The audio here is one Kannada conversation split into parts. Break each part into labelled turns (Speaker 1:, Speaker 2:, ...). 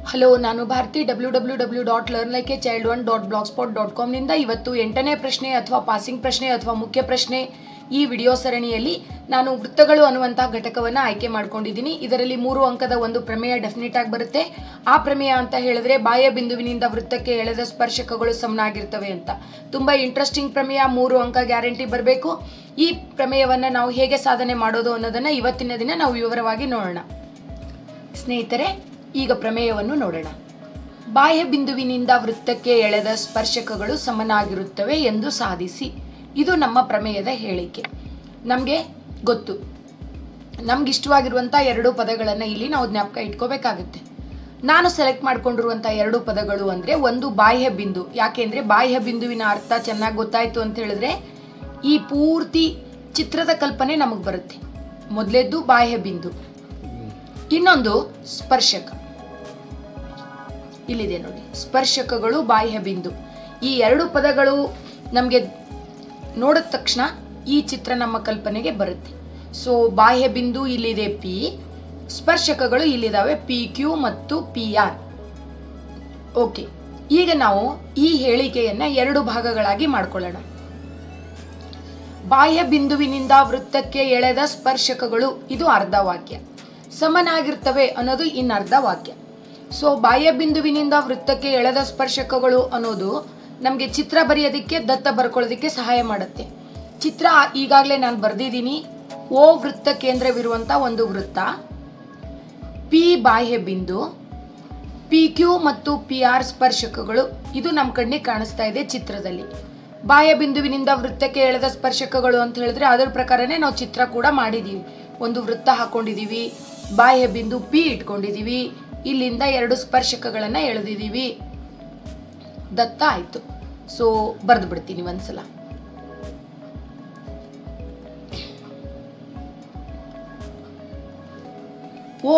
Speaker 1: ಹಲೋ ನಾನು Bharathi W W W dot learn like a child one dot blog spot dot ಕಾಮ್ನಿಂದ ಇವತ್ತು ಎಂಟನೇ ಪ್ರಶ್ನೆ ಅಥವಾ ಪಾಸಿಂಗ್ ಪ್ರಶ್ನೆ ಅಥವಾ ಮುಖ್ಯ ಪ್ರಶ್ನೆ ಈ ವಿಡಿಯೋ ಸರಣಿಯಲ್ಲಿ ನಾನು ವೃತ್ತಗಳು ಅನ್ನುವಂತಹ ಘಟಕವನ್ನು ಆಯ್ಕೆ ಮಾಡ್ಕೊಂಡಿದ್ದೀನಿ ಇದರಲ್ಲಿ ಮೂರು ಅಂಕದ ಒಂದು ಪ್ರಮೇಯ ಡೆಫಿನೆಟ್ ಆಗಿ ಬರುತ್ತೆ ಆ ಪ್ರಮೇಯ ಅಂತ ಹೇಳಿದ್ರೆ ಬಾಹ್ಯ ಬಿಂದುವಿನಿಂದ ವೃತ್ತಕ್ಕೆ ಎಳೆದ ಸ್ಪರ್ಶಕಗಳು ಸಮನಾಗಿರ್ತವೆ ಅಂತ ತುಂಬಾ ಇಂಟ್ರೆಸ್ಟಿಂಗ್ ಪ್ರಮೇಯ ಮೂರು ಅಂಕ ಗ್ಯಾರಂಟಿ ಬರಬೇಕು ಈ ಪ್ರಮೇಯವನ್ನು ನಾವು ಹೇಗೆ ಸಾಧನೆ ಮಾಡೋದು ಅನ್ನೋದನ್ನ ಇವತ್ತಿನ ದಿನ ನಾವು ವಿವರವಾಗಿ ನೋಡೋಣ ಸ್ನೇಹಿತರೆ ಈಗ ಪ್ರಮೇಯವನ್ನು ನೋಡೋಣ ಬಾಹ್ಯ ಬಿಂದುವಿನಿಂದ ವೃತ್ತಕ್ಕೆ ಎಳೆದ ಸ್ಪರ್ಶಕಗಳು ಸಮನಾಗಿರುತ್ತವೆ ಎಂದು ಸಾಧಿಸಿ ಇದು ನಮ್ಮ ಪ್ರಮೇಯದ ಹೇಳಿಕೆ ನಮಗೆ ಗೊತ್ತು ನಮ್ಗೆ ಇಷ್ಟವಾಗಿರುವಂಥ ಎರಡು ಪದಗಳನ್ನು ಇಲ್ಲಿ ನಾವು ಜ್ಞಾಪಕ ಇಟ್ಕೋಬೇಕಾಗುತ್ತೆ ನಾನು ಸೆಲೆಕ್ಟ್ ಮಾಡ್ಕೊಂಡಿರುವಂಥ ಎರಡು ಪದಗಳು ಅಂದರೆ ಒಂದು ಬಾಹ್ಯ ಬಿಂದು ಯಾಕೆಂದ್ರೆ ಬಾಹ್ಯ ಬಿಂದುವಿನ ಅರ್ಥ ಚೆನ್ನಾಗಿ ಗೊತ್ತಾಯ್ತು ಅಂತ ಹೇಳಿದ್ರೆ ಈ ಪೂರ್ತಿ ಚಿತ್ರದ ಕಲ್ಪನೆ ನಮಗೆ ಬರುತ್ತೆ ಮೊದಲೇದ್ದು ಬಾಹ್ಯ ಬಿಂದು ಇನ್ನೊಂದು ಸ್ಪರ್ಶಕ ಇಲ್ಲಿದೆ ನೋಡಿ ಸ್ಪರ್ಶಕಗಳು ಬಾಹ್ಯ ಬಿಂದು ಈ ಎರಡು ಪದಗಳು ನಮಗೆ ನೋಡಿದ ತಕ್ಷಣ ಈ ಚಿತ್ರ ನಮ್ಮ ಕಲ್ಪನೆಗೆ ಬರುತ್ತೆ ಸೊ ಬಾಹ್ಯ ಬಿಂದು ಇಲ್ಲಿದೆ ಪಿ ಸ್ಪರ್ಶಕಗಳು ಇಲ್ಲಿದಾವೆ ಪಿ ಕ್ಯೂ ಮತ್ತು ಪಿ ಆರ್ ಓಕೆ ಈಗ ನಾವು ಈ ಹೇಳಿಕೆಯನ್ನ ಎರಡು ಭಾಗಗಳಾಗಿ ಮಾಡ್ಕೊಳ್ಳೋಣ ಬಾಹ್ಯ ಬಿಂದುವಿನಿಂದ ವೃತ್ತಕ್ಕೆ ಎಳೆದ ಸ್ಪರ್ಶಕಗಳು ಇದು ಅರ್ಧ ವಾಕ್ಯ ಸಮನಾಗಿರ್ತವೆ ಅನ್ನೋದು ಇನ್ನು ಅರ್ಧ ವಾಕ್ಯ ಸೊ ಬಾಹ್ಯ ಬಿಂದುವಿನಿಂದ ವೃತ್ತಕ್ಕೆ ಎಳೆದ ಸ್ಪರ್ಶಕಗಳು ಅನ್ನೋದು ನಮಗೆ ಚಿತ್ರ ಬರೆಯೋದಕ್ಕೆ ದತ್ತ ಬರ್ಕೊಳ್ಳೋದಕ್ಕೆ ಸಹಾಯ ಮಾಡುತ್ತೆ ಚಿತ್ರ ಈಗಾಗಲೇ ನಾನು ಬರೆದಿದ್ದೀನಿ ಓ ವೃತ್ತ ಕೇಂದ್ರವಿರುವಂಥ ಒಂದು ವೃತ್ತ ಪಿ ಬಾಹ್ಯ ಬಿಂದು ಪಿ ಕ್ಯೂ ಮತ್ತು ಪಿ ಆರ್ ಸ್ಪರ್ಶಕಗಳು ಇದು ನಮ್ಮ ಕಣ್ಣಿಗೆ ಕಾಣಿಸ್ತಾ ಇದೆ ಚಿತ್ರದಲ್ಲಿ ಬಾಹ್ಯ ಬಿಂದುವಿನಿಂದ ವೃತ್ತಕ್ಕೆ ಎಳೆದ ಸ್ಪರ್ಶಕಗಳು ಅಂತ ಹೇಳಿದ್ರೆ ಅದರ ಪ್ರಕಾರನೇ ನಾವು ಚಿತ್ರ ಕೂಡ ಮಾಡಿದೀವಿ ಒಂದು ವೃತ್ತ ಹಾಕೊಂಡಿದೀವಿ ಬಾಹ್ಯ ಬಿಂದು ಪಿ ಇಟ್ಕೊಂಡಿದೀವಿ ಇಲ್ಲಿಂದ ಎರಡು ಸ್ಪರ್ಶಕಗಳನ್ನ ಎಳೆದಿದೀವಿ ದತ್ತ ಆಯ್ತು ಸೊ ಬರೆದು ಬಿಡ್ತೀನಿ ಒಂದ್ಸಲ ಓ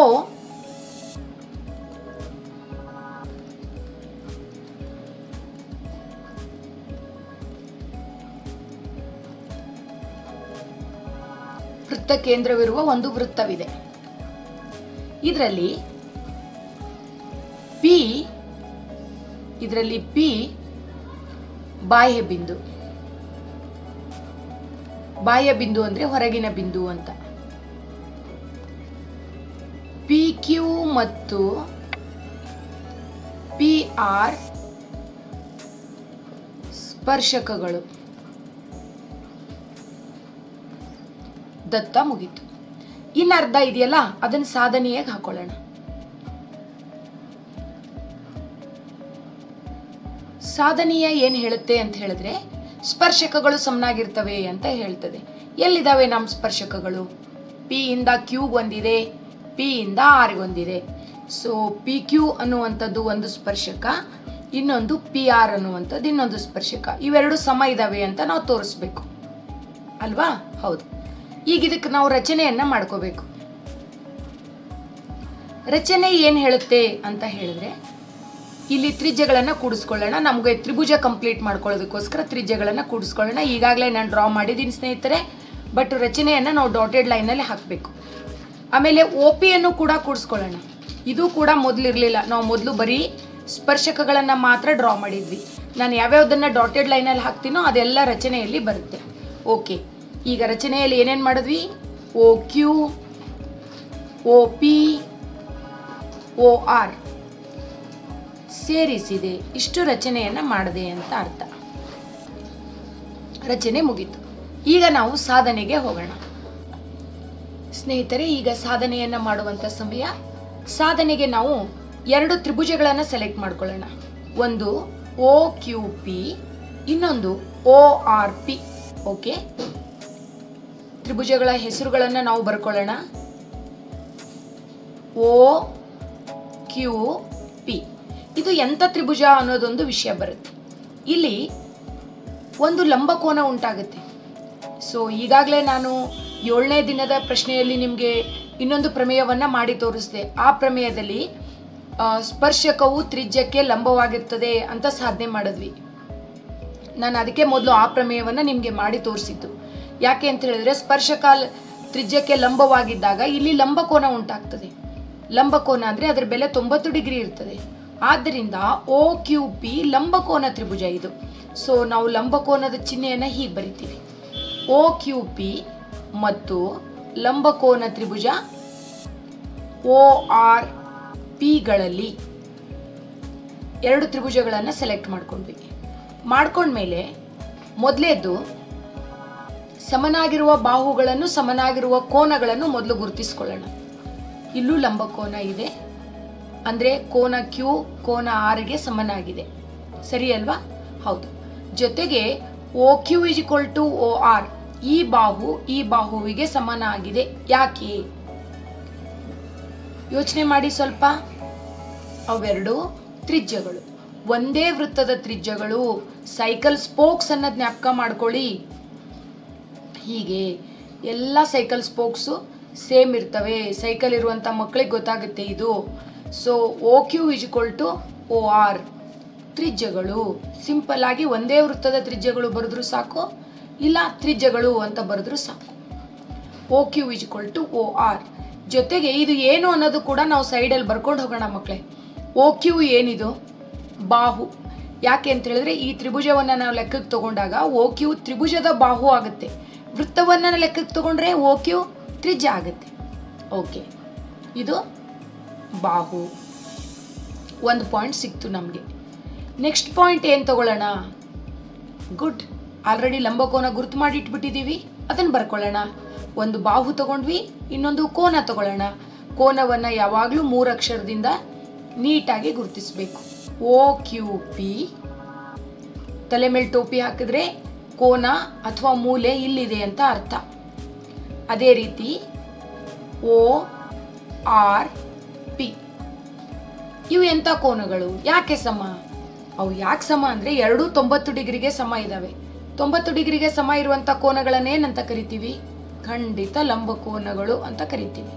Speaker 1: ವೃತ್ತ ಕೇಂದ್ರವಿರುವ ಒಂದು ವೃತ್ತವಿದೆ ಇದರಲ್ಲಿ ಪಿ ಇದರಲ್ಲಿ ಪಿ ಬಾಹ್ಯ ಬಿಂದು ಬಾಹ್ಯ ಬಿಂದು ಅಂದ್ರೆ ಹೊರಗಿನ ಬಿಂದು ಅಂತ ಪಿ ಕ್ಯೂ ಮತ್ತು ಪಿ ಆರ್ ಸ್ಪರ್ಶಕಗಳು ದತ್ತ ಮುಗೀತು ಇನ್ನು ಅರ್ಧ ಇದೆಯಲ್ಲ ಅದನ್ನ ಸಾಧನೆಯಾಗಿ ಹಾಕೊಳ್ಳೋಣ ಸಾಧನೀಯ ಏನ್ ಹೇಳುತ್ತೆ ಅಂತ ಹೇಳಿದ್ರೆ ಸ್ಪರ್ಶಕಗಳು ಸಮನಾಗಿರ್ತವೆ ಅಂತ ಹೇಳ್ತದೆ ಎಲ್ಲಿದಾವೆ ನಮ್ಮ ಸ್ಪರ್ಶಕಗಳು ಪಿ ಇಂದ ಕ್ಯೂ ಒಂದಿದೆ ಪಿ ಇಂದ ಆರ್ ಒಂದಿದೆ ಸೊ ಪಿ ಕ್ಯೂ ಅನ್ನುವಂಥದ್ದು ಒಂದು ಸ್ಪರ್ಶಕ ಇನ್ನೊಂದು ಪಿ ಆರ್ ಅನ್ನುವಂಥದ್ದು ಇನ್ನೊಂದು ಸ್ಪರ್ಶಕ ಇವೆರಡು ಸಮ ಇದಾವೆ ಅಂತ ನಾವು ತೋರಿಸ್ಬೇಕು ಅಲ್ವಾ ಹೌದು ಈಗ ಇದಕ್ಕೆ ನಾವು ರಚನೆಯನ್ನ ಮಾಡ್ಕೋಬೇಕು ರಚನೆ ಏನ್ ಹೇಳುತ್ತೆ ಅಂತ ಹೇಳಿದ್ರೆ ಇಲ್ಲಿ ತ್ರಿಜ್ಯಗಳನ್ನ ಕೂಡಿಸ್ಕೊಳ್ಳೋಣ ನಮಗೆ ತ್ರಿಭುಜ ಕಂಪ್ಲೀಟ್ ಮಾಡ್ಕೊಳ್ಳೋದಕ್ಕೋಸ್ಕರ ತ್ರಿಜ್ಯಗಳನ್ನ ಕೂಡಿಸ್ಕೊಳ್ಳೋಣ ಈಗಾಗಲೇ ನಾನು ಡ್ರಾ ಮಾಡಿದ್ದೀನಿ ಸ್ನೇಹಿತರೆ ಬಟ್ ರಚನೆಯನ್ನ ನಾವು ಡಾಟೆಡ್ ಲೈನಲ್ಲಿ ಹಾಕಬೇಕು ಆಮೇಲೆ ಒ ಪಿಯನ್ನು ಕೂಡ ಕೂಡಿಸ್ಕೊಳ್ಳೋಣ ಇದು ಕೂಡ ಮೊದಲಿರಲಿಲ್ಲ ನಾವು ಮೊದಲು ಬರೀ ಸ್ಪರ್ಶಕಗಳನ್ನ ಮಾತ್ರ ಡ್ರಾ ಮಾಡಿದ್ವಿ ನಾನು ಯಾವ್ಯಾವ್ದನ್ನ ಡಾಟೆಡ್ ಲೈನಲ್ಲಿ ಹಾಕ್ತೀನೋ ಅದೆಲ್ಲ ರಚನೆಯಲ್ಲಿ ಬರುತ್ತೆ ಓಕೆ ಈಗ ರಚನೆಯಲ್ಲಿ ಏನೇನು ಮಾಡಿದ್ವಿ O Q O P O R ಸೇರಿಸಿದೆ ಇಷ್ಟು ರಚನೆಯನ್ನ ಮಾಡಿದೆ ಅಂತ ಅರ್ಥ ರಚನೆ ಮುಗೀತು ಈಗ ನಾವು ಸಾಧನೆಗೆ ಹೋಗೋಣ ಸ್ನೇಹಿತರೆ ಈಗ ಸಾಧನೆಯನ್ನ ಮಾಡುವಂತ ಸಮಯ ಸಾಧನೆಗೆ ನಾವು ಎರಡು ತ್ರಿಭುಜಗಳನ್ನ ಸೆಲೆಕ್ಟ್ ಮಾಡ್ಕೊಳ್ಳೋಣ ಒಂದು ಓ ಕ್ಯೂ ಪಿ ಇನ್ನೊಂದು ಓ ಆರ್ ಪಿ ಓಕೆ ತ್ರಿಭುಜಗಳ ಹೆಸರುಗಳನ್ನ ನಾವು ಬರ್ಕೊಳ್ಳೋಣ ಓ ಕ್ಯೂ ಪಿ ಇದು ಎಂಥ ತ್ರಿಭುಜ ಅನ್ನೋದೊಂದು ವಿಷಯ ಬರುತ್ತೆ ಇಲ್ಲಿ ಒಂದು ಲಂಬಕೋನ ಉಂಟಾಗುತ್ತೆ ಸೊ ಈಗಾಗಲೇ ನಾನು ಏಳನೇ ದಿನದ ಪ್ರಶ್ನೆಯಲ್ಲಿ ನಿಮಗೆ ಇನ್ನೊಂದು ಪ್ರಮೇಯವನ್ನು ಮಾಡಿ ತೋರಿಸಿದೆ ಆ ಪ್ರಮೇಯದಲ್ಲಿ ಆ, ಸ್ಪರ್ಶಕವು ತ್ರಿಜ್ಯಕ್ಕೆ ಲಂಬವಾಗಿರ್ತದೆ ಅಂತ ಸಾಧನೆ ಮಾಡಿದ್ವಿ ನಾನು ಅದಕ್ಕೆ ಮೊದಲು ಆ ಪ್ರಮೇಯವನ್ನು ನಿಮಗೆ ಮಾಡಿ ತೋರಿಸಿದ್ದು ಯಾಕೆ ಅಂತ ಹೇಳಿದ್ರೆ ಸ್ಪರ್ಶಕ ತ್ರಿಜ್ಯಕ್ಕೆ ಲಂಬವಾಗಿದ್ದಾಗ ಇಲ್ಲಿ ಲಂಬಕೋನ ಉಂಟಾಗ್ತದೆ ಲಂಬಕೋನ ಅಂದರೆ ಅದರ ಬೆಲೆ ತೊಂಬತ್ತು ಡಿಗ್ರಿ ಇರ್ತದೆ ಆದ್ದರಿಂದ ಓ ಕ್ಯೂ ಪಿ ಲಂಬಕೋನ ತ್ರಿಭುಜ ಇದು ಸೊ ನಾವು ಲಂಬಕೋನದ ಚಿಹ್ನೆಯನ್ನು ಹೀಗೆ ಬರಿತೀವಿ ಓ ಕ್ಯೂ ಪಿ ಮತ್ತು ಲಂಬಕೋನ ತ್ರಿಭುಜ ಓ ಆರ್ ಪಿಗಳಲ್ಲಿ ಎರಡು ತ್ರಿಭುಜಗಳನ್ನು ಸೆಲೆಕ್ಟ್ ಮಾಡ್ಕೊಂಡ್ವಿ ಮಾಡ್ಕೊಂಡ್ಮೇಲೆ ಮೊದಲೇದು ಸಮನಾಗಿರುವ ಬಾಹುಗಳನ್ನು ಸಮನಾಗಿರುವ ಕೋನಗಳನ್ನು ಮೊದಲು ಗುರುತಿಸ್ಕೊಳ್ಳೋಣ ಇಲ್ಲೂ ಲಂಬಕೋನ ಇದೆ ಅಂದರೆ ಕೋನ ಕ್ಯೂ ಕೋನ ಆರ್ಗೆ ಸಮನಾಗಿದೆ ಸರಿ ಅಲ್ವಾ ಹೌದು ಜೊತೆಗೆ O Q is equal to O R ಈ ಬಾಹು ಈ ಬಾಹುವಿಗೆ ಸಮನಾಗಿದೆ ಯಾಕೆ ಯೋಚನೆ ಮಾಡಿ ಸ್ವಲ್ಪ ಅವೆರಡು ತ್ರಿಜ್ಯಗಳು ಒಂದೇ ವೃತ್ತದ ತ್ರಿಜ್ಯಗಳು ಸೈಕಲ್ ಸ್ಪೋಕ್ಸ್ ಅನ್ನ ಜ್ಞಾಪಕ ಮಾಡ್ಕೊಳ್ಳಿ ಹೀಗೆ ಎಲ್ಲ ಸೈಕಲ್ ಸ್ಪೋಕ್ಸು ಸೇಮ್ ಇರ್ತವೆ ಸೈಕಲ್ ಇರುವಂಥ ಮಕ್ಕಳಿಗೆ ಗೊತ್ತಾಗುತ್ತೆ ಇದು so O Q is equal to O R ತ್ರಿಜ್ಯಗಳು ಸಿಂಪಲ್ ಆಗಿ ಒಂದೇ ವೃತ್ತದ ತ್ರಿಜ್ಯಗಳು ಬರೆದ್ರು ಸಾಕು ಇಲ್ಲ ತ್ರಿಜ್ಯಗಳು ಅಂತ ಬರೆದ್ರು ಸಾಕು O Q is equal to O R ಜೊತೆಗೆ ಇದು ಏನು ಅನ್ನೋದು ಕೂಡ ನಾವು ಸೈಡಲ್ಲಿ ಬರ್ಕೊಂಡು ಹೋಗೋಣ ಮಕ್ಕಳೇ ಓ ಕ್ಯೂ ಏನಿದು ಬಾಹು ಯಾಕೆ ಅಂತ ಹೇಳಿದ್ರೆ ಈ ತ್ರಿಭುಜವನ್ನು ನಾವು ಲೆಕ್ಕಕ್ಕೆ ತಗೊಂಡಾಗ ಓ ಕ್ಯೂ ತ್ರಿಭುಜದ ಬಾಹು ಆಗುತ್ತೆ ವೃತ್ತವನ್ನು ಲೆಕ್ಕಕ್ಕೆ ತಗೊಂಡ್ರೆ ಓ ಕ್ಯೂ ತ್ರಿಜ್ಯ ಆಗುತ್ತೆ ಓಕೆ ಇದು ಬಾಹು ಒಂದು ಪಾಯಿಂಟ್ ಸಿಕ್ತು ನಮಗೆ ನೆಕ್ಸ್ಟ್ ಪಾಯಿಂಟ್ ಏನು ತಗೊಳ್ಳೋಣ ಗುಡ್ ಆಲ್ರೆಡಿ ಲಂಬಕೋನ ಗುರುತು ಮಾಡಿ ಇಟ್ಬಿಟ್ಟಿದ್ದೀವಿ ಅದನ್ನು ಬರ್ಕೊಳ್ಳೋಣ ಒಂದು ಬಾಹು ತಗೊಂಡ್ವಿ ಇನ್ನೊಂದು ಕೋನ ತಗೊಳ್ಳೋಣ ಕೋನವನ್ನು ಯಾವಾಗಲೂ ಮೂರು ಅಕ್ಷರದಿಂದ ನೀಟಾಗಿ ಗುರುತಿಸಬೇಕು ಓ ಕ್ಯೂ ಪಿ ತಲೆ ಮೇಲೆ ಟೋಪಿ ಹಾಕಿದ್ರೆ ಕೋನ ಅಥವಾ ಮೂಲೆ ಇಲ್ಲಿದೆ ಅಂತ ಅರ್ಥ ಅದೇ ರೀತಿ ಓ ಆರ್ ಪಿ ಇವು ಎಂಥ ಕೋನಗಳು ಯಾಕೆ ಸಮ ಅವು ಯಾಕೆ ಸಮ ಅಂದರೆ ಎರಡೂ ತೊಂಬತ್ತು ಡಿಗ್ರಿಗೆ ಸಮ ಇದ್ದಾವೆ ತೊಂಬತ್ತು ಡಿಗ್ರಿಗೆ ಸಮ ಇರುವಂಥ ಕೋನಗಳನ್ನೇನಂತ ಕರಿತೀವಿ ಖಂಡಿತ ಲಂಬಕೋನಗಳು ಅಂತ ಕರಿತೀವಿ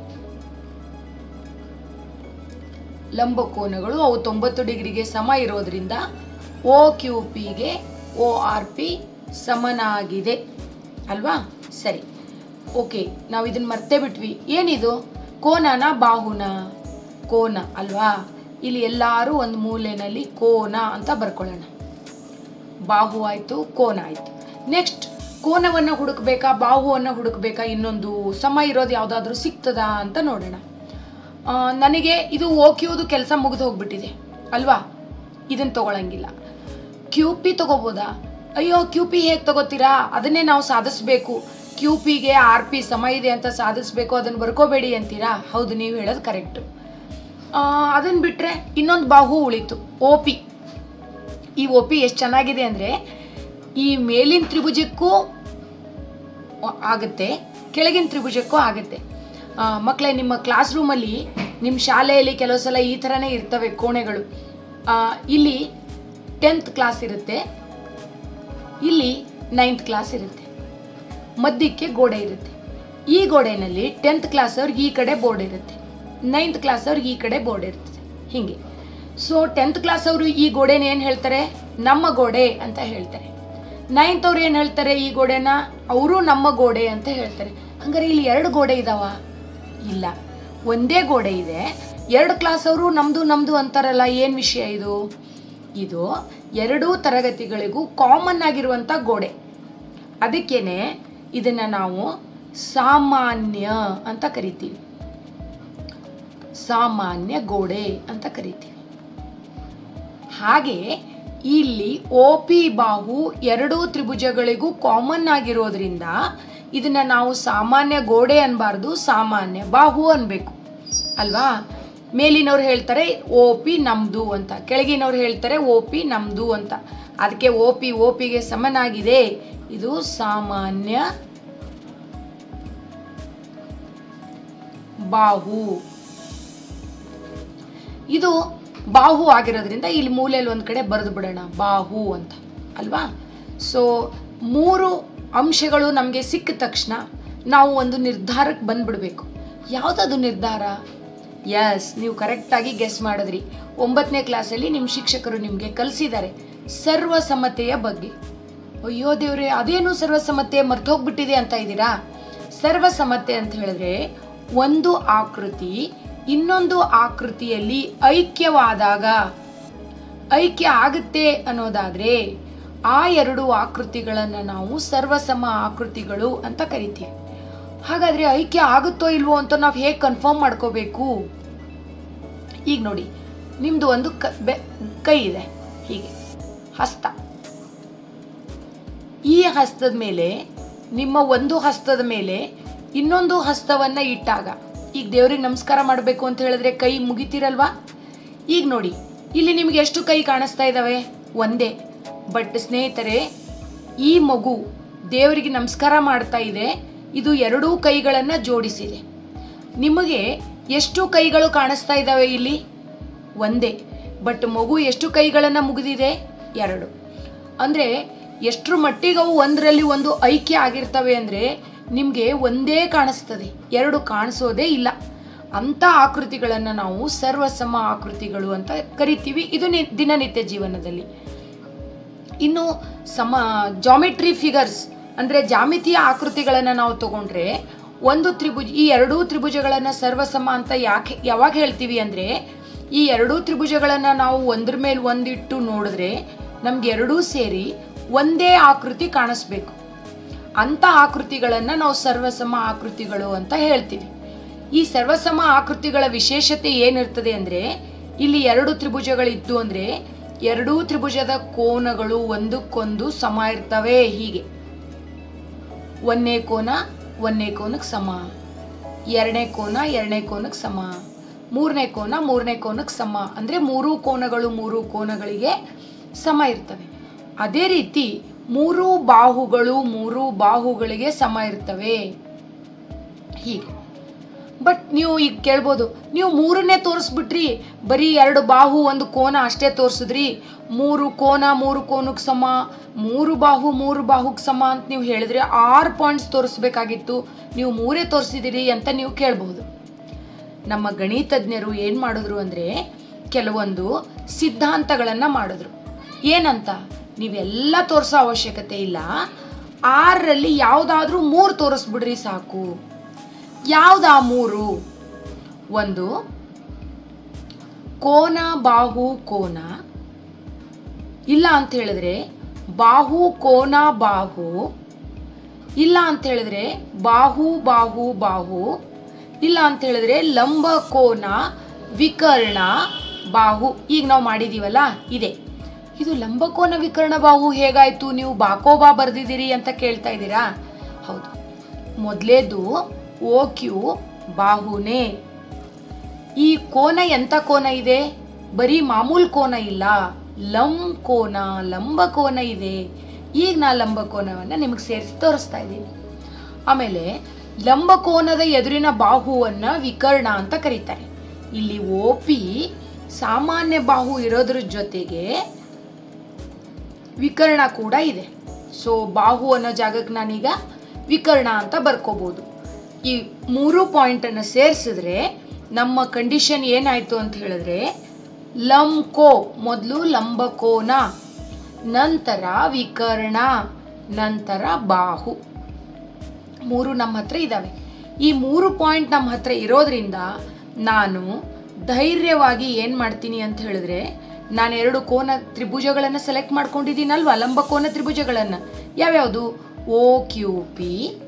Speaker 1: ಲಂಬಕೋನಗಳು ಅವು ತೊಂಬತ್ತು ಡಿಗ್ರಿಗೆ ಸಮ ಇರೋದ್ರಿಂದ ಓ ಕ್ಯೂ ಪಿಗೆ ಓ ಆರ್ ಪಿ ಸಮನಾಗಿದೆ ಅಲ್ವಾ ಸರಿ ಓಕೆ ನಾವು ಇದನ್ನ ಮರ್ತೇ ಬಿಟ್ವಿ ಏನಿದು ಕೋನನ ಬಾಹುನ ಕೋನ ಅಲ್ವಾ ಇಲ್ಲಿ ಎಲ್ಲರೂ ಒಂದು ಮೂಲೆಯಲ್ಲಿ ಕೋನ ಅಂತ ಬರ್ಕೊಳ್ಳೋಣ ಬಾಹು ಆಯಿತು ಕೋನ ಆಯಿತು ನೆಕ್ಸ್ಟ್ ಕೋನವನ್ನು ಹುಡುಕ್ಬೇಕಾ ಬಾಹುವನ್ನು ಹುಡುಕ್ಬೇಕಾ ಇನ್ನೊಂದು ಸಮ ಇರೋದು ಯಾವುದಾದ್ರೂ ಸಿಗ್ತದಾ ಅಂತ ನೋಡೋಣ ಆ, ನನಗೆ ಇದು ಓಕ್ಯೂದು ಕೆಲಸ ಮುಗಿದು ಹೋಗ್ಬಿಟ್ಟಿದೆ ಅಲ್ವಾ ಇದನ್ನು ತಗೊಳಂಗಿಲ್ಲ ಕ್ಯೂ ಪಿ ತಗೋಬೋದಾ ಅಯ್ಯೋ ಕ್ಯೂ ಪಿ ಹೇಗೆ ತಗೋತೀರಾ ಅದನ್ನೇ ನಾವು ಸಾಧಿಸ್ಬೇಕು ಕ್ಯೂ ಪಿಗೆ ಆರ್ ಪಿ ಸಮ ಇದೆ ಅಂತ ಸಾಧಿಸ್ಬೇಕು ಅದನ್ನು ಬರ್ಕೋಬೇಡಿ ಅಂತೀರಾ ಹೌದು ನೀವು ಹೇಳೋದು ಕರೆಕ್ಟು ಅದನ್ನು ಬಿಟ್ಟರೆ ಇನ್ನೊಂದು ಬಾಹು ಉಳಿತು ಓ ಪಿ ಈ ಒ ಪಿ ಎಷ್ಟು ಚೆನ್ನಾಗಿದೆ ಅಂದರೆ ಈ ಮೇಲಿನ ತ್ರಿಭುಜಕ್ಕೂ ಆಗುತ್ತೆ ಕೆಳಗಿನ ತ್ರಿಭುಜಕ್ಕೂ ಆಗುತ್ತೆ ಆ, ಮಕ್ಕಳೇ ನಿಮ್ಮ ಕ್ಲಾಸ್ ರೂಮಲ್ಲಿ ನಿಮ್ಮ ಶಾಲೆಯಲ್ಲಿ ಕೆಲವು ಸಲ ಈ ಥರನೇ ಇರ್ತವೆ ಕೋಣೆಗಳು ಆ, ಇಲ್ಲಿ ಟೆಂತ್ ಕ್ಲಾಸ್ ಇರುತ್ತೆ ಇಲ್ಲಿ ನೈನ್ತ್ ಕ್ಲಾಸ್ ಇರುತ್ತೆ ಮಧ್ಯಕ್ಕೆ ಗೋಡೆ ಇರುತ್ತೆ ಈ ಗೋಡೆನಲ್ಲಿ ಟೆಂತ್ ಕ್ಲಾಸ್ ಅವ್ರಿಗೆ ಈ ಕಡೆ ಬೋರ್ಡ್ ಇರುತ್ತೆ ನೈನ್ತ್ ಕ್ಲಾಸ್ ಅವ್ರಿಗೆ ಈ ಕಡೆ ಬೋರ್ಡ್ ಇರ್ತದೆ ಹೀಗೆ ಸೊ ಟೆಂತ್ ಕ್ಲಾಸ್ ಅವರು ಈ ಗೋಡೆನ ಏನು ಹೇಳ್ತಾರೆ ನಮ್ಮ ಗೋಡೆ ಅಂತ ಹೇಳ್ತಾರೆ ನೈನ್ತ್ ಅವ್ರು ಏನು ಹೇಳ್ತಾರೆ ಈ ಗೋಡೆನ ಅವರು ನಮ್ಮ ಗೋಡೆ ಅಂತ ಹೇಳ್ತಾರೆ ಹಂಗಾರೆ ಇಲ್ಲಿ ಎರಡು ಗೋಡೆ ಇದಾವ ಇಲ್ಲ ಒಂದೇ ಗೋಡೆ ಇದೆ ಎರಡು ಕ್ಲಾಸ್ ಅವರು ನಮ್ದು ನಮ್ದು ಅಂತಾರಲ್ಲ ಏನು ವಿಷಯ ಇದು ಇದು ಎರಡೂ ತರಗತಿಗಳಿಗೂ ಕಾಮನ್ ಆಗಿರುವಂಥ ಗೋಡೆ ಅದಕ್ಕೇನೆ ಇದನ್ನ ನಾವು ಸಾಮಾನ್ಯ ಅಂತ ಕರಿತೀವಿ ಸಾಮಾನ್ಯ ಗೋಡೆ ಅಂತ ಕರಿತೀವಿ ಹಾಗೆ ಇಲ್ಲಿ ಓ ಪಿ ಬಾಹು ಎರಡೂ ತ್ರಿಭುಜಗಳಿಗೂ ಕಾಮನ್ ಆಗಿರೋದ್ರಿಂದ ಇದನ್ನ ನಾವು ಸಾಮಾನ್ಯ ಗೋಡೆ ಅನ್ಬಾರ್ದು ಸಾಮಾನ್ಯ ಬಾಹು ಅನ್ಬೇಕು ಅಲ್ವಾ ಮೇಲಿನವ್ರು ಹೇಳ್ತಾರೆ ಓ ಪಿ ನಮ್ದು ಅಂತ ಕೆಳಗಿನವ್ರು ಹೇಳ್ತಾರೆ ಓ ಪಿ ನಮ್ದು ಅಂತ ಅದಕ್ಕೆ ಓ ಪಿ ಓ ಪಿಗೆ ಸಮನಾಗಿದೆ ಇದು ಸಾಮಾನ್ಯ ಬಾಹು ಇದು ಬಾಹು ಆಗಿರೋದ್ರಿಂದ ಇಲ್ಲಿ ಮೂಲೆಯಲ್ಲಿ ಒಂದು ಕಡೆ ಬರೆದು ಬಿಡೋಣ ಬಾಹು ಅಂತ ಅಲ್ವಾ ಸೊ ಮೂರು ಅಂಶಗಳು ನಮಗೆ ಸಿಕ್ಕ ತಕ್ಷಣ ನಾವು ಒಂದು ನಿರ್ಧಾರಕ್ಕೆ ಬಂದ್ಬಿಡ್ಬೇಕು ಯಾವುದದು ನಿರ್ಧಾರ ಎಸ್ ನೀವು ಕರೆಕ್ಟಾಗಿ ಗೆಸ್ ಮಾಡಿದ್ರಿ ಒಂಬತ್ತನೇ ಕ್ಲಾಸಲ್ಲಿ ನಿಮ್ಮ ಶಿಕ್ಷಕರು ನಿಮಗೆ ಕಲಿಸಿದ್ದಾರೆ ಸರ್ವಸಮ್ಮತೆಯ ಬಗ್ಗೆ ಅಯ್ಯೋ ದೇವ್ರೆ ಅದೇನು ಸರ್ವಸಮ್ಮತೆ ಮರ್ತೋಗ್ಬಿಟ್ಟಿದೆ ಅಂತ ಇದ್ದೀರಾ ಸರ್ವಸಮ್ಮತೆ ಅಂತ ಹೇಳಿದ್ರೆ ಒಂದು ಆಕೃತಿ ಇನ್ನೊಂದು ಆಕೃತಿಯಲ್ಲಿ ಐಕ್ಯವಾದಾಗ ಐಕ್ಯ ಆಗುತ್ತೆ ಅನ್ನೋದಾದ್ರೆ ಆ ಎರಡು ಆಕೃತಿಗಳನ್ನು ನಾವು ಸರ್ವಸಮ ಆಕೃತಿಗಳು ಅಂತ ಕರಿತೀವಿ ಹಾಗಾದ್ರೆ ಐಕ್ಯ ಆಗುತ್ತೋ ಇಲ್ವೋ ಅಂತ ನಾವು ಹೇಗೆ ಕನ್ಫರ್ಮ್ ಮಾಡ್ಕೋಬೇಕು ಈಗ ನೋಡಿ ನಿಮ್ದು ಒಂದು ಕ ಬೆ ಕೈ ಇದೆ ಹೀಗೆ ಹಸ್ತ ಈ ಹಸ್ತದ ಮೇಲೆ ನಿಮ್ಮ ಒಂದು ಹಸ್ತದ ಮೇಲೆ ಇನ್ನೊಂದು ಹಸ್ತವನ್ನ ಇಟ್ಟಾಗ ಈಗ ದೇವ್ರಿಗೆ ನಮಸ್ಕಾರ ಮಾಡಬೇಕು ಅಂತ ಹೇಳಿದ್ರೆ ಕೈ ಮುಗಿತೀರಲ್ವಾ ಈಗ ನೋಡಿ ಇಲ್ಲಿ ನಿಮ್ಗೆ ಎಷ್ಟು ಕೈ ಕಾಣಿಸ್ತಾ ಇದ್ದಾವೆ ಒಂದೇ ಬಟ್ ಸ್ನೇಹಿತರೆ ಈ ಮಗು ದೇವರಿಗೆ ನಮಸ್ಕಾರ ಮಾಡ್ತಾ ಇದೆ ಇದು ಎರಡೂ ಕೈಗಳನ್ನು ಜೋಡಿಸಿದೆ ನಿಮಗೆ ಎಷ್ಟು ಕೈಗಳು ಕಾಣಿಸ್ತಾ ಇದ್ದಾವೆ ಇಲ್ಲಿ ಒಂದೇ ಬಟ್ ಮಗು ಎಷ್ಟು ಕೈಗಳನ್ನು ಮುಗಿದಿದೆ ಎರಡು ಅಂದರೆ ಎಷ್ಟರ ಮಟ್ಟಿಗೆ ಅವು ಒಂದರಲ್ಲಿ ಒಂದು ಐಕ್ಯ ಆಗಿರ್ತವೆ ಅಂದರೆ ನಿಮಗೆ ಒಂದೇ ಕಾಣಿಸ್ತದೆ ಎರಡು ಕಾಣಿಸೋದೇ ಇಲ್ಲ ಅಂಥ ಆಕೃತಿಗಳನ್ನು ನಾವು ಸರ್ವಸಮ ಆಕೃತಿಗಳು ಅಂತ ಕರಿತೀವಿ ಇದು ನಿ ದಿನನಿತ್ಯ ಜೀವನದಲ್ಲಿ ಇನ್ನು ಸಮ ಜಾಮಿಟ್ರಿ ಫಿಗರ್ಸ್ ಅಂದರೆ ಜಾಮಿತಿಯ ಆಕೃತಿಗಳನ್ನು ನಾವು ತಗೊಂಡ್ರೆ ಒಂದು ತ್ರಿಭುಜ ಈ ಎರಡೂ ತ್ರಿಭುಜಗಳನ್ನು ಸರ್ವಸಮ ಅಂತ ಯಾಕೆ ಯಾವಾಗ ಹೇಳ್ತೀವಿ ಅಂದರೆ ಈ ಎರಡೂ ತ್ರಿಭುಜಗಳನ್ನು ನಾವು ಒಂದ್ರ ಮೇಲೆ ಒಂದಿಟ್ಟು ನೋಡಿದ್ರೆ ನಮ್ಗೆ ಎರಡೂ ಸೇರಿ ಒಂದೇ ಆಕೃತಿ ಕಾಣಿಸ್ಬೇಕು ಅಂಥ ಆಕೃತಿಗಳನ್ನು ನಾವು ಸರ್ವಸಮ ಆಕೃತಿಗಳು ಅಂತ ಹೇಳ್ತೀವಿ ಈ ಸರ್ವಸಮ ಆಕೃತಿಗಳ ವಿಶೇಷತೆ ಏನಿರ್ತದೆ ಅಂದರೆ ಇಲ್ಲಿ ಎರಡು ತ್ರಿಭುಜಗಳಿದ್ದು ಅಂದರೆ ಎರಡೂ ತ್ರಿಭುಜದ ಕೋನಗಳು ಒಂದಕ್ಕೊಂದು ಸಮ ಇರ್ತವೆ ಹೀಗೆ ಒಂದನೇ ಕೋನ ಒಂದನೇ ಕೋನಕ್ಕೆ ಸಮ ಎರಡನೇ ಕೋನ ಎರಡನೇ ಕೋನಕ್ಕೆ ಸಮ ಮೂರನೇ ಕೋನ ಮೂರನೇ ಕೋನಕ್ಕೆ ಸಮ ಅಂದರೆ ಮೂರು ಕೋನಗಳು ಮೂರು ಕೋನಗಳಿಗೆ ಸಮ ಇರ್ತವೆ ಅದೇ ರೀತಿ ಮೂರು ಬಾಹುಗಳು ಮೂರು ಬಾಹುಗಳಿಗೆ ಸಮ ಇರ್ತವೆ ಹೀಗೆ ಬಟ್ ನೀವು ಈಗ ಕೇಳ್ಬೋದು ನೀವು ಮೂರನ್ನೇ ತೋರಿಸ್ಬಿಟ್ರಿ ಬರೀ ಎರಡು ಬಾಹು ಒಂದು ಕೋನ ಅಷ್ಟೇ ತೋರಿಸಿದ್ರಿ ಮೂರು ಕೋನ ಮೂರು ಕೋನಕ್ಕೆ ಸಮ ಮೂರು ಬಾಹು ಮೂರು ಬಾಹುಗೆ ಸಮ ಅಂತ ನೀವು ಹೇಳಿದ್ರೆ ಆರು ಪಾಯಿಂಟ್ಸ್ ತೋರಿಸ್ಬೇಕಾಗಿತ್ತು ನೀವು ಮೂರೇ ತೋರಿಸಿದಿರಿ ಅಂತ ನೀವು ಕೇಳ್ಬೋದು ನಮ್ಮ ಗಣಿತಜ್ಞರು ಏನು ಮಾಡಿದ್ರು ಅಂದರೆ ಕೆಲವೊಂದು ಸಿದ್ಧಾಂತಗಳನ್ನು ಮಾಡಿದ್ರು ಏನಂತ ನೀವೆಲ್ಲ ತೋರಿಸೋ ಅವಶ್ಯಕತೆ ಇಲ್ಲ ಆರರಲ್ಲಿ ಯಾವುದಾದ್ರೂ ಮೂರು ತೋರಿಸ್ಬಿಡ್ರಿ ಸಾಕು ಯಾವ್ದಾ ಮೂರು ಒಂದು ಕೋನ ಬಾಹು ಕೋನ ಇಲ್ಲ ಅಂತ ಹೇಳಿದ್ರೆ ಬಾಹು ಕೋನ ಬಾಹು ಇಲ್ಲ ಅಂತ ಹೇಳಿದ್ರೆ ಬಾಹು ಬಾಹು ಬಾಹು ಇಲ್ಲ ಅಂತ ಹೇಳಿದ್ರೆ ಲಂಬ ಕೋನ ವಿಕರ್ಣ ಬಾಹು ಈಗ ನಾವು ಮಾಡಿದೀವಲ್ಲ ಇದೆ ಇದು ಲಂಬಕೋನ ವಿಕರ್ಣ ಬಾಹು ಹೇಗಾಯ್ತು ನೀವು ಬಾಕೋಬಾ ಬರ್ದಿದ್ದೀರಿ ಅಂತ ಕೇಳ್ತಾ ಇದ್ದೀರಾ ಹೌದು ಮೊದಲೇದು ಓ ಕ್ಯೂ ಬಾಹುನೇ ಈ ಕೋನ ಎಂತ ಕೋನ ಇದೆ ಬರೀ ಮಾಮೂಲ್ ಕೋನ ಇಲ್ಲ ಲಂ ಕೋನ ಲಂಬ ಕೋನ ಇದೆ ಈಗ ನಾ ಲಂಬ ಕೋನವನ್ನು ನಿಮಗೆ ಸೇರಿಸಿ ತೋರಿಸ್ತಾ ಇದ್ದೀನಿ ಆಮೇಲೆ ಲಂಬಕೋನದ ಎದುರಿನ ಬಾಹುವನ್ನ ವಿಕರ್ಣ ಅಂತ ಕರೀತಾರೆ ಇಲ್ಲಿ ಓ ಪಿ ಸಾಮಾನ್ಯ ಬಾಹು ಇರೋದ್ರ ಜೊತೆಗೆ ವಿಕರ್ಣ ಕೂಡ ಇದೆ ಸೊ ಬಾಹು ಅನ್ನೋ ಜಾಗಕ್ಕೆ ನಾನೀಗ ವಿಕರ್ಣ ಅಂತ ಬರ್ಕೋಬಹುದು ಈ ಮೂರು ಪಾಯಿಂಟನ್ನು ಸೇರಿಸಿದ್ರೆ ನಮ್ಮ ಕಂಡೀಷನ್ ಏನಾಯ್ತು ಅಂತ ಹೇಳಿದ್ರೆ ಲಂಕೋ ಮೊದಲು ಲಂಬಕೋನ ನಂತರ ವಿಕರ್ಣ ನಂತರ ಬಾಹು ಮೂರು ನಮ್ಮ ಹತ್ರ ಇದ್ದಾವೆ ಈ ಮೂರು ಪಾಯಿಂಟ್ ನಮ್ಮ ಹತ್ರ ಇರೋದ್ರಿಂದ ನಾನು ಧೈರ್ಯವಾಗಿ ಏನು ಮಾಡ್ತೀನಿ ಅಂತ ಹೇಳಿದ್ರೆ ನಾನು ಎರಡು ಕೋನ ತ್ರಿಭುಜಗಳನ್ನು ಸೆಲೆಕ್ಟ್ ಮಾಡ್ಕೊಂಡಿದ್ದೀನಲ್ವಾ ಲಂಬ ಕೋನ ತ್ರಿಭುಜಗಳನ್ನು ಯಾವ್ಯಾವುದು ಓ ಕ್ಯೂ ಪಿ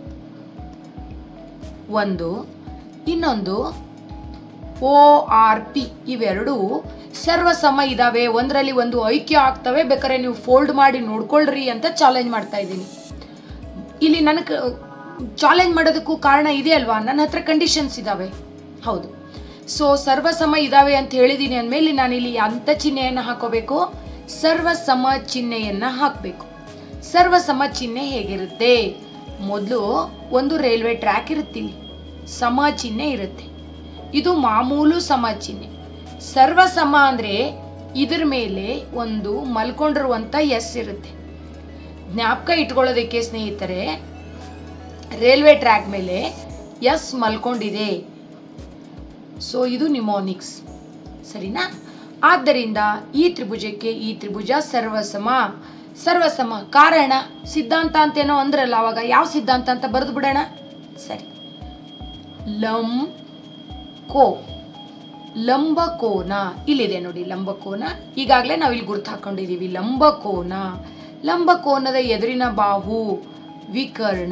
Speaker 1: ಒಂದು ಇನ್ನೊಂದು ಓ ಆರ್ ಪಿ ಇವೆರಡು ಸರ್ವಸಮ ಇದಾವೆ ಒಂದರಲ್ಲಿ ಒಂದು ಐಕ್ಯ ಆಗ್ತವೆ ಬೇಕಾದ್ರೆ ನೀವು ಫೋಲ್ಡ್ ಮಾಡಿ ನೋಡ್ಕೊಳ್ರಿ ಅಂತ ಚಾಲೆಂಜ್ ಮಾಡ್ತಾ ಇದ್ದೀನಿ ಇಲ್ಲಿ ನನಗೆ ಚಾಲೆಂಜ್ ಮಾಡೋದಕ್ಕೂ ಕಾರಣ ಇದೆ ಅಲ್ವಾ ನನ್ನ ಹತ್ರ ಕಂಡೀಷನ್ಸ್ ಇದ್ದಾವೆ ಹೌದು ಸೊ ಸರ್ವಸಮ ಇದಾವೆ ಅಂತ ಹೇಳಿದ್ದೀನಿ ಅಂದಮೇಲೆ ನಾನು ಇಲ್ಲಿ ಅಂತ ಚಿಹ್ನೆಯನ್ನು ಹಾಕೋಬೇಕು ಸರ್ವಸಮ ಚಿಹ್ನೆಯನ್ನು ಹಾಕಬೇಕು ಸರ್ವಸಮ ಚಿಹ್ನೆ ಹೇಗಿರುತ್ತೆ ಮೊದಲು ಒಂದು ರೈಲ್ವೆ ಟ್ರ್ಯಾಕ್ ಇರುತ್ತೆ ಇಲ್ಲಿ ಸಮ ಚಿಹ್ನೆ ಇರುತ್ತೆ ಇದು ಮಾಮೂಲು ಸಮ ಚಿಹ್ನೆ ಸರ್ವಸಮ ಅಂದರೆ ಇದ್ರ ಮೇಲೆ ಒಂದು ಮಲ್ಕೊಂಡಿರುವಂಥ ಎಸ್ ಇರುತ್ತೆ ಜ್ಞಾಪಕ ಇಟ್ಕೊಳ್ಳೋದಕ್ಕೆ ಸ್ನೇಹಿತರೆ ರೈಲ್ವೆ ಟ್ರ್ಯಾಕ್ ಮೇಲೆ ಎಸ್ ಮಲ್ಕೊಂಡಿದೆ ಸೊ ಇದು ನಿಮೋನಿಕ್ಸ್ ಸರಿನಾ ಆದ್ದರಿಂದ ಈ ತ್ರಿಭುಜಕ್ಕೆ ಈ ತ್ರಿಭುಜ ಸರ್ವಸಮ ಸರ್ವಸಮ ಕಾರಣ ಸಿದ್ಧಾಂತ ಅಂತೇನೋ ಅಂದ್ರಲ್ಲ ಅವಾಗ ಯಾವ ಸಿದ್ಧಾಂತ ಅಂತ ಬರೆದು ಬಿಡೋಣ ಸರಿ ಲಂ ಕೋ ಲಂಬಕೋನ ಇಲ್ಲಿದೆ ನೋಡಿ ಲಂಬಕೋನ ಈಗಾಗಲೇ ನಾವು ಇಲ್ಲಿ ಗುರ್ತು ಹಾಕೊಂಡಿದೀವಿ ಲಂಬಕೋನ ಲಂಬಕೋನದ ಎದುರಿನ ಬಾಹು ವಿಕರ್ಣ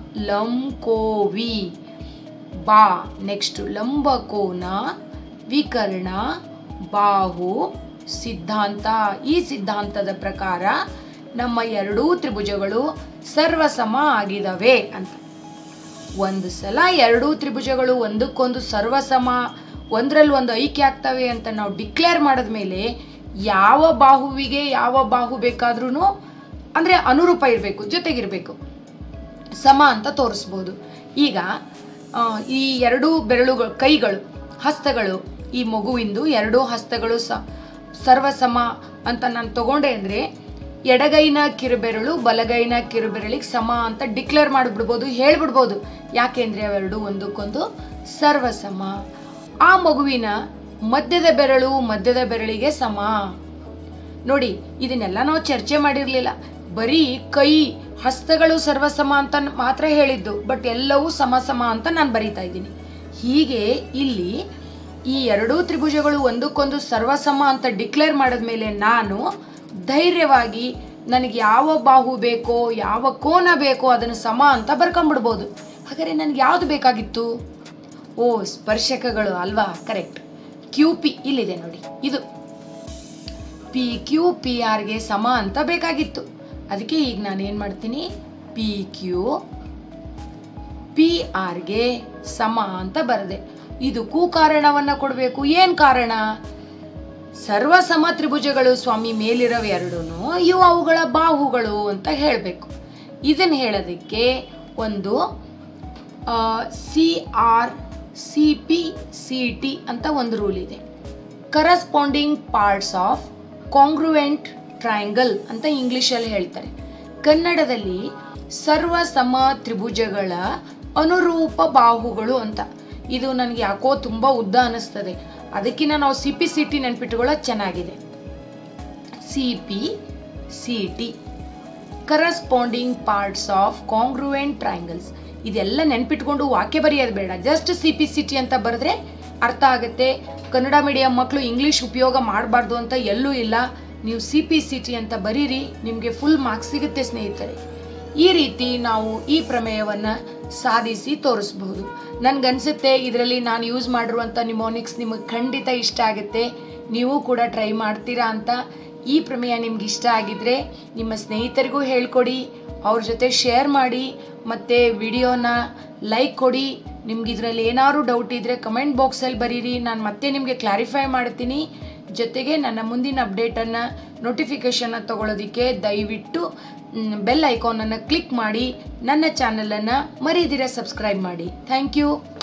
Speaker 1: ಲಂಕೋವಿ ಬಾ ನೆಕ್ಸ್ಟ್ ಲಂಬಕೋನ ವಿಕರ್ಣ ಬಾಹು ಸಿದ್ಧಾಂತ ಈ ಸಿದ್ಧಾಂತದ ಪ್ರಕಾರ ನಮ್ಮ ಎರಡೂ ತ್ರಿಭುಜಗಳು ಸರ್ವಸಮ ಆಗಿದವೆ ಅಂತ ಒಂದು ಸಲ ಎರಡೂ ತ್ರಿಭುಜಗಳು ಒಂದಕ್ಕೊಂದು ಸರ್ವಸಮ ಒಂದರಲ್ಲಿ ಒಂದು ಐಕ್ಯ ಆಗ್ತವೆ ಅಂತ ನಾವು ಡಿಕ್ಲೇರ್ ಮಾಡಿದ್ಮೇಲೆ ಯಾವ ಬಾಹುವಿಗೆ ಯಾವ ಬಾಹು ಬೇಕಾದ್ರೂ ಅಂದರೆ ಅನುರೂಪ ಇರಬೇಕು ಜೊತೆಗಿರಬೇಕು ಸಮ ಅಂತ ತೋರಿಸ್ಬೋದು ಈಗ ಆ, ಈ ಎರಡೂ ಬೆರಳುಗಳು ಕೈಗಳು ಹಸ್ತಗಳು ಈ ಮಗುವಿಂದು ಎರಡೂ ಹಸ್ತಗಳು ಸ ಸರ್ವಸಮ ಅಂತ ನಾನು ತಗೊಂಡೆ ಅಂದರೆ ಎಡಗೈನ ಕಿರುಬೆರಳು ಬಲಗೈನ ಕಿರುಬೆರಳಿಗೆ ಸಮ ಅಂತ ಡಿಕ್ಲೇರ್ ಮಾಡಿಬಿಡ್ಬೋದು ಹೇಳ್ಬಿಡ್ಬೋದು ಯಾಕೆಂದರೆ ಅವೆರಡು ಒಂದಕ್ಕೊಂದು ಸರ್ವಸಮ ಆ ಮಗುವಿನ ಮಧ್ಯದ ಬೆರಳು ಮಧ್ಯದ ಬೆರಳಿಗೆ ಸಮ ನೋಡಿ ಇದನ್ನೆಲ್ಲ ನಾವು ಚರ್ಚೆ ಮಾಡಿರಲಿಲ್ಲ ಬರೀ ಕೈ ಹಸ್ತಗಳು ಸರ್ವಸಮ ಅಂತ ಮಾತ್ರ ಹೇಳಿದ್ದು ಬಟ್ ಎಲ್ಲವೂ ಸಮ ಸಮ ಅಂತ ನಾನು ಬರೀತಾ ಇದ್ದೀನಿ ಹೀಗೆ ಇಲ್ಲಿ ಈ ಎರಡೂ ತ್ರಿಭುಜಗಳು ಒಂದಕ್ಕೊಂದು ಸರ್ವಸಮ ಅಂತ ಡಿಕ್ಲೇರ್ ಮಾಡಿದ್ಮೇಲೆ ನಾನು ಧೈರ್ಯವಾಗಿ ನನಗೆ ಯಾವ ಬಾಹು ಬೇಕೋ ಯಾವ ಕೋನ ಬೇಕೋ ಅದನ್ನು ಸಮ ಅಂತ ಬರ್ಕೊಂಬಿಡ್ಬೋದು ಹಾಗಾದ್ರೆ ನನಗೆ ಯಾವುದು ಬೇಕಾಗಿತ್ತು ಓ ಸ್ಪರ್ಶಕಗಳು ಅಲ್ವಾ ಕರೆಕ್ಟ್ ಕ್ಯೂ ಪಿ ಇಲ್ಲಿದೆ ನೋಡಿ ಇದು ಪಿ ಕ್ಯೂ ಪಿ ಆರ್ಗೆ ಸಮ ಅಂತ ಬೇಕಾಗಿತ್ತು ಅದಕ್ಕೆ ಈಗ ನಾನು ಏನು ಮಾಡ್ತೀನಿ ಪಿ ಕ್ಯೂ ಪಿ ಆರ್ಗೆ ಸಮ ಅಂತ ಬರದೆ ಇದಕ್ಕೂ ಕಾರಣವನ್ನ ಕೊಡಬೇಕು ಏನು ಕಾರಣ ಸರ್ವಸಮ ತ್ರಿಭುಜಗಳು ಸ್ವಾಮಿ ಮೇಲಿರವ ಎರಡೂ ಇವು ಅವುಗಳ ಬಾಹುಗಳು ಅಂತ ಹೇಳಬೇಕು ಇದನ್ನು ಹೇಳೋದಕ್ಕೆ ಒಂದು C R C P C T ಅಂತ ಒಂದು ರೂಲ್ ಇದೆ corresponding parts of congruent triangle ಅಂತ ಇಂಗ್ಲಿಷಲ್ಲಿ ಹೇಳ್ತಾರೆ ಕನ್ನಡದಲ್ಲಿ ಸರ್ವಸಮ ತ್ರಿಭುಜಗಳ ಅನುರೂಪ ಬಾಹುಗಳು ಅಂತ ಇದು ನನಗೆ ಯಾಕೋ ತುಂಬ ಉದ್ದ ಅನಿಸ್ತದೆ ಅದಕ್ಕಿಂತ ನಾವು ಸಿ ಪಿ ಸಿ ಟಿ ನೆನ್ಪಿಟ್ಕೊಳ್ಳೋದು ಚೆನ್ನಾಗಿದೆ C P C T corresponding parts of congruent triangles ಇದೆಲ್ಲ ನೆನ್ಪಿಟ್ಕೊಂಡು ವಾಕ್ಯ ಬರೆಯೋದು ಬೇಡ just C P C T ಅಂತ ಬರೆದ್ರೆ ಅರ್ಥ ಆಗುತ್ತೆ ಕನ್ನಡ ಮೀಡಿಯಂ ಮಕ್ಕಳು ಇಂಗ್ಲೀಷ್ ಉಪಯೋಗ ಮಾಡಬಾರ್ದು ಅಂತ ಎಲ್ಲೂ ಇಲ್ಲ ನೀವು ಸಿ ಪಿ ಸಿ ಟಿ ಅಂತ ಬರೀರಿ ನಿಮಗೆ ಫುಲ್ ಮಾರ್ಕ್ಸ್ ಸಿಗುತ್ತೆ ಸ್ನೇಹಿತರೆ ಈ ರೀತಿ ನಾವು ಈ ಪ್ರಮೇಯವನ್ನು ಸಾಧಿಸಿ ತೋರಿಸಬಹುದು ನನ್ಗನ್ಸುತ್ತೆ ಇದರಲ್ಲಿ ನಾನು ಯೂಸ್ ಮಾಡಿರುವಂಥ ನಿಮೋನಿಕ್ಸ್ ನಿಮಗೆ ಖಂಡಿತ ಇಷ್ಟ ಆಗುತ್ತೆ ನೀವು ಕೂಡ ಟ್ರೈ ಮಾಡ್ತೀರಾ ಅಂತ ಈ ಪ್ರಮೇಯ ನಿಮ್ಗೆ ಇಷ್ಟ ಆಗಿದ್ರೆ ನಿಮ್ಮ ಸ್ನೇಹಿತರಿಗೂ ಹೇಳ್ಕೊಡಿ ಅವ್ರ ಜೊತೆ ಶೇರ್ ಮಾಡಿ ಮತ್ತು ವಿಡಿಯೋನ ಲೈಕ್ ಕೊಡಿ ನಿಮ್ಗೆ ಇದರಲ್ಲಿ ಏನಾದ್ರು ಡೌಟ್ ಇದ್ದರೆ ಕಮೆಂಟ್ ಬಾಕ್ಸಲ್ಲಿ ಬರೀರಿ ನಾನು ಮತ್ತೆ ನಿಮಗೆ ಕ್ಲಾರಿಫೈ ಮಾಡ್ತೀನಿ ಜೊತೆಗೆ ನನ್ನ ಮುಂದಿನ ಅಪ್ಡೇಟನ್ನು ನೋಟಿಫಿಕೇಷನ್ನ ತಗೊಳ್ಳೋದಕ್ಕೆ ದಯವಿಟ್ಟು ಬೆಲ್ ಐಕಾನನ್ನು ಕ್ಲಿಕ್ ಮಾಡಿ ನನ್ನ ಚಾನಲನ್ನು ಮರೀದಿರ ಸಬ್ಸ್ಕ್ರೈಬ್ ಮಾಡಿ ಥ್ಯಾಂಕ್ ಯು